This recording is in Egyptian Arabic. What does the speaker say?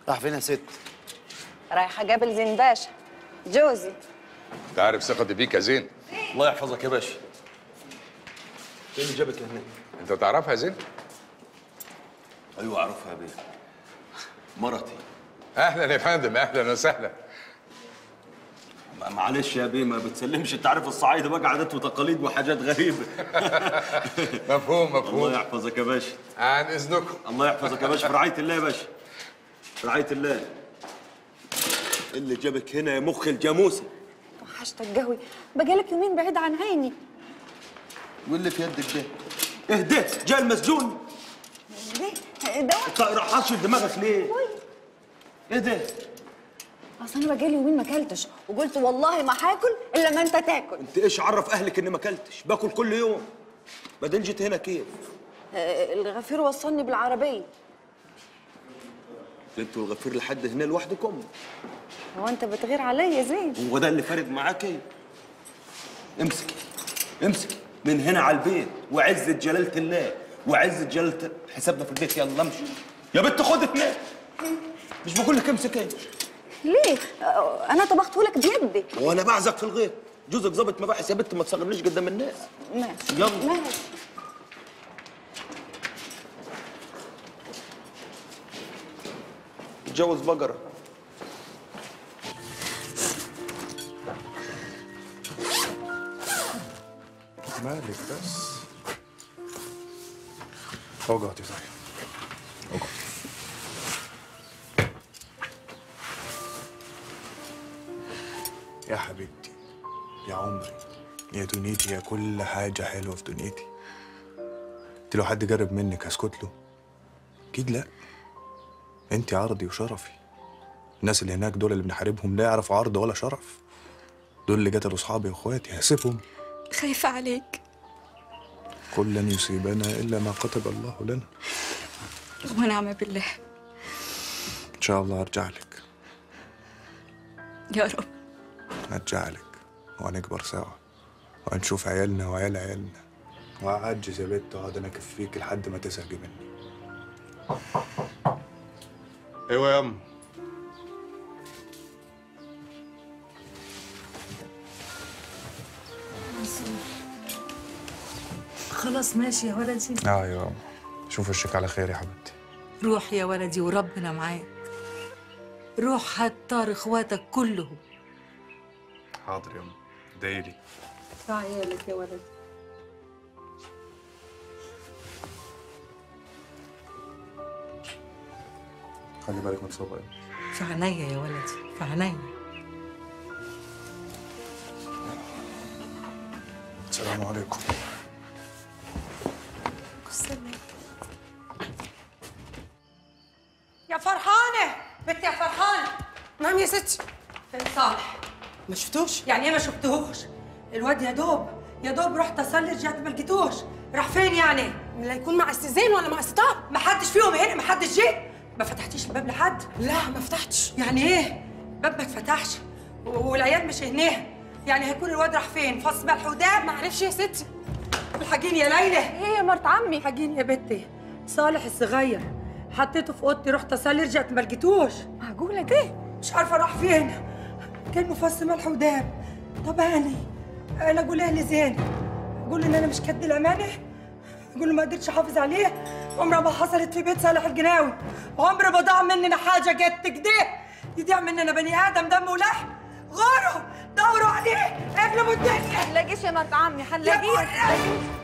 راح فين يا ست رايحه جبل زين باشا جوزي انت عارف ثقتي فيك يا زين الله يحفظك يا باشا ايه اللي جابك هنا؟ انت تعرفها يا زين ايوه اعرفها يا بيه مرتي اهلا يا فندم اهلا وسهلا ما- معلش يا بيه ما بتسلمش انت عارف الصعايده بقى عادات وتقاليد وحاجات غريبه مفهوم الله مفهوم يحفظك يا باشا عن اذنكم الله يحفظك يا باشا في رعايه الله يا باشا في رعايه الله إيه اللي جابك هنا يا مخ الجاموسه وحشتك قوي بقالك يومين بعيد عن عيني واللي في يدك ده ايه ده جاي المسجون ليه ده انت راح حاشر دماغك ليه ايه ده اصل انا بقالي يومين ما اكلتش وقلت والله ما هاكل الا ما انت تاكل انت ايش عرف اهلك اني ما اكلتش باكل كل يوم بعدين جيت هنا كيف آه، الغفير وصلني بالعربيه انتوا الغفير لحد هنا لوحدكم هو انت بتغير عليا يا زين هو ده اللي فارق معاك ايه امسكي امسكي من هنا على البيت وعزة جلالة الله وعزة جلالة حسابنا في البيت يلا امشي يا بنت خد اتنين مش بقول لك امسك ايه ليه آه، انا طبخته لك بيدي وانا بعزك في الغيط جوزك ظابط مباحث يا بنت ما تصغرنيش قدام الناس ماشي يلا. ماشي اتجوز بقرة مالك بس اقعدي طيب اقعد يا حبيبتي يا عمري يا دنيتي يا كل حاجة حلوة في دنيتي انت لو حد قرب منك هسكت له اكيد لا انت عرضي وشرفي الناس اللي هناك دول اللي بنحاربهم لا يعرفوا عرض ولا شرف دول اللي قتلوا اصحابي واخواتي هسيبهم خايفة عليك قل لن يصيبنا إلا ما كتب الله لنا ونعم بالله إن شاء الله أرجع لك يا رب أرجع لك وهنكبر سوا وهنشوف عيالنا وعيال عيالنا وأعجز يا بنت وأقعد أنا أكفيك لحد ما تزهقي مني أيوة يا أم خلاص ماشي يا ولدي آه يا أم شوف وشك على خير يا حبيبتي روح يا ولدي وربنا معاك روح هتطار اخواتك كلهم حاضر يا أم دايلي في عيالك يا ولدي خلي بالك من صوبك في عينيا يا ولدي في عينيا السلام عليكم يا فرحانة بنت يا فرحانة نعم يا ستي فين صالح ما شفتوش يعني ايه ما شفتوش الواد يا دوب يا دوب رحت اصلي رجعت ما لقيتوش راح فين يعني لا يكون مع السزين ولا مع ستار ما حدش فيهم هنا ما حدش جه ما فتحتيش الباب لحد لا ما فتحتش يعني ايه الباب ما اتفتحش و- والعيال مش هناها يعني هيكون الواد راح فين فص ملح وداب ما عرفش يا ستي الحاجين يا ليلى ايه يا مرت عمي حاجين يا بنتي صالح الصغير حطيته في اوضتي رحت اصلي رجعت ما لقيتوش معقوله دي مش عارفه راح فين كان مفص ملح وداب طب هاني انا اقول اهلي زين اقول له ان انا مش كد الامانه اقول له ما قدرتش احافظ عليه عمرها ما حصلت في بيت صالح الجناوي عمر ما ضاع مننا حاجه جت كده يضيع مننا بني ادم دم ولحم غاروا دوروا عليه اقلبوا الدنيا حلاقيش يا مرت عمي يا حلاقيش مرة.